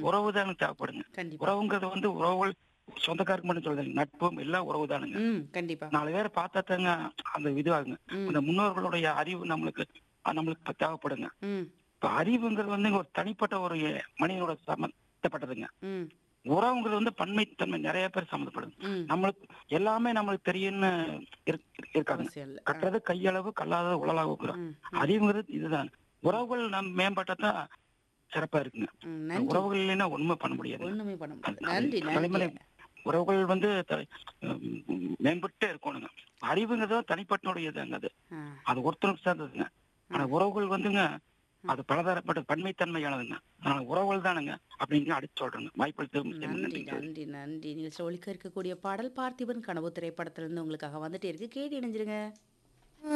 உறவு தானே தேவைப்படுங்க கண்டிப்பா உறவுங்கிறது வந்து உறவுகள் சொந்தக்காரருக்கு மட்டும் சொல்றது நட்பும் எல்லாம் உறவு தானுங்க ம் கண்டிப்பா நாலு பேரை பார்த்தா தாங்க அந்த இதுவாகுங்க ம் அந்த முன்னோர்களுடைய அறிவு நம்மளுக்கு அஹ் நம்மளுக்கு இப்ப தேவைப்படுங்க ம் இப்ப அறிவுங்கிறது வந்து ஒரு தனிப்பட்ட ஒரு மனிதனோட சம்பந்தப்பட்டதுங்க ம் உறவுங்கிறது வந்து பன்மைத்தன்மை நிறைய பேர் சம்மந்தப்படுது ம் நம்மளுக்கு எல்லாமே நம்மளுக்கு தெரியும்னு இருக்- இருக்காங்க அவசியம் இல்ல கட்டுறது கையளவு கல்லாதது உடலாக ம், அறிவுங்கிறது இதுதான் உறவுகள் நம் மேம்பட்டதான் சிறப்பா இருக்குங்க ம், நன்றி உறவுகள் இல்லைன்னா ஒண்ணுமே பண்ண முடியாது ஒண்ணுமே பண்ண முடியாது நன்றி தலைமுறை நன்றி உறவுகள் வந்து த- உம் மேம்பட்டே இருக்கணுங்க அறிவுங்கிறது தனிப்பட்டனுடையதுங்க அது ஆ, அது ஒருத்தருக்கு சேர்ந்ததுங்க ஆனா உறவுகள் வந்துங்க அது பலதரப்பட்ட பன்மைத்தன்மையானதுங்க ஆனா உறவுகள் தானுங்க அப்படின்னு அடிச்சு சொல்றேங்க வாய்ப்பு நன்றி நன்றி நன்றி நிகழ்ச்சி ஒழிக்க இருக்கக்கூடிய பாடல் பார்த்திபன் கனவு திரைப்படத்திலிருந்து உங்களுக்காக வந்துட்டே இருக்கு கேட்டு இணைஞ்சிருங்க